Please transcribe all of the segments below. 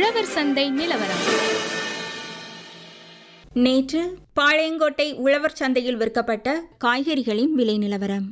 உழவர் சந்தை நிலவரம் நேற்று பாளையங்கோட்டை உழவர் சந்தையில் விற்கப்பட்ட காய்கறிகளின் விலை நிலவரம்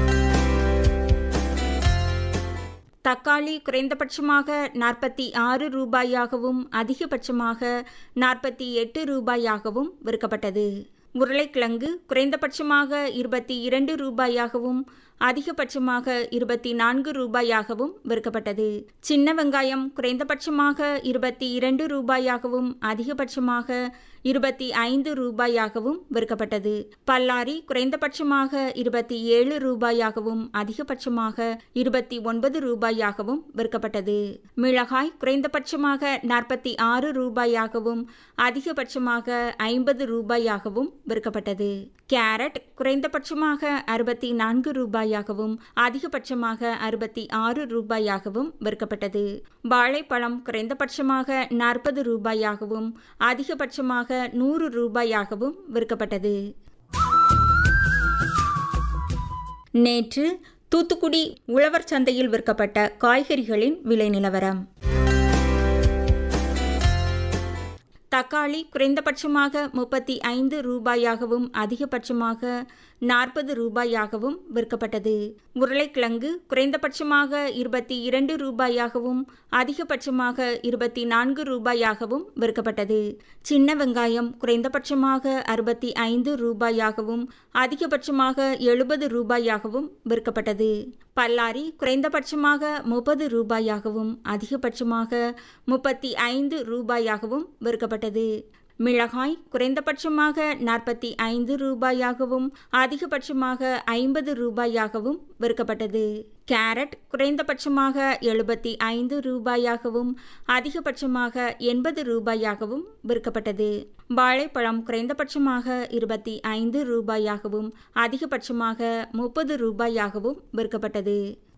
தக்காளி குறைந்தபட்சமாக நாற்பத்தி ஆறு ரூபாயாகவும் அதிகபட்சமாக நாற்பத்தி எட்டு ரூபாயாகவும் விற்கப்பட்டது உருளைக்கிழங்கு குறைந்தபட்சமாக இருபத்தி இரண்டு ரூபாயாகவும் அதிகபட்சமாக இருபத்தி நான்கு ரூபாயாகவும் விற்கப்பட்டது சின்ன வெங்காயம் குறைந்தபட்சமாக இருபத்தி இரண்டு ரூபாயாகவும் அதிகபட்சமாக இருபத்தி ஐந்து ரூபாயாகவும் விற்கப்பட்டது பல்லாரி குறைந்தபட்சமாக இருபத்தி ஏழு ரூபாயாகவும் அதிகபட்சமாக இருபத்தி ஒன்பது ரூபாயாகவும் விற்கப்பட்டது மிளகாய் குறைந்தபட்சமாக நாற்பத்தி ஆறு ரூபாயாகவும் அதிகபட்சமாக ஐம்பது ரூபாயாகவும் விற்கப்பட்டது கேரட் குறைந்தபட்சமாக அறுபத்தி நான்கு ரூபாயாகவும் அதிகபட்சமாக அறுபத்தி ஆறு ரூபாயாகவும் விற்கப்பட்டது வாழைப்பழம் குறைந்தபட்சமாக நாற்பது ரூபாயாகவும் அதிகபட்சமாக நூறு ரூபாயாகவும் விற்கப்பட்டது நேற்று தூத்துக்குடி உழவர் சந்தையில் விற்கப்பட்ட காய்கறிகளின் விலை நிலவரம் தக்காளி குறைந்தபட்சமாக முப்பத்தி ஐந்து ரூபாயாகவும் அதிகபட்சமாக நாற்பது ரூபாயாகவும் விற்கப்பட்டது உருளைக்கிழங்கு குறைந்தபட்சமாக இருபத்தி இரண்டு ரூபாயாகவும் அதிகபட்சமாக இருபத்தி நான்கு ரூபாயாகவும் விற்கப்பட்டது சின்ன வெங்காயம் குறைந்தபட்சமாக அறுபத்தி ஐந்து ரூபாயாகவும் அதிகபட்சமாக எழுபது ரூபாயாகவும் விற்கப்பட்டது பல்லாரி குறைந்தபட்சமாக முப்பது ரூபாயாகவும் அதிகபட்சமாக முப்பத்தி ஐந்து ரூபாயாகவும் விற்கப்பட்டது மிளகாய் குறைந்தபட்சமாக நாற்பத்தி ஐந்து ரூபாயாகவும் அதிகபட்சமாக ஐம்பது ரூபாயாகவும் விற்கப்பட்டது கேரட் குறைந்தபட்சமாக எழுபத்தி ஐந்து ரூபாயாகவும் அதிகபட்சமாக எண்பது ரூபாயாகவும் விற்கப்பட்டது வாழைப்பழம் குறைந்தபட்சமாக இருபத்தி ஐந்து ரூபாயாகவும் அதிகபட்சமாக முப்பது ரூபாயாகவும் விற்கப்பட்டது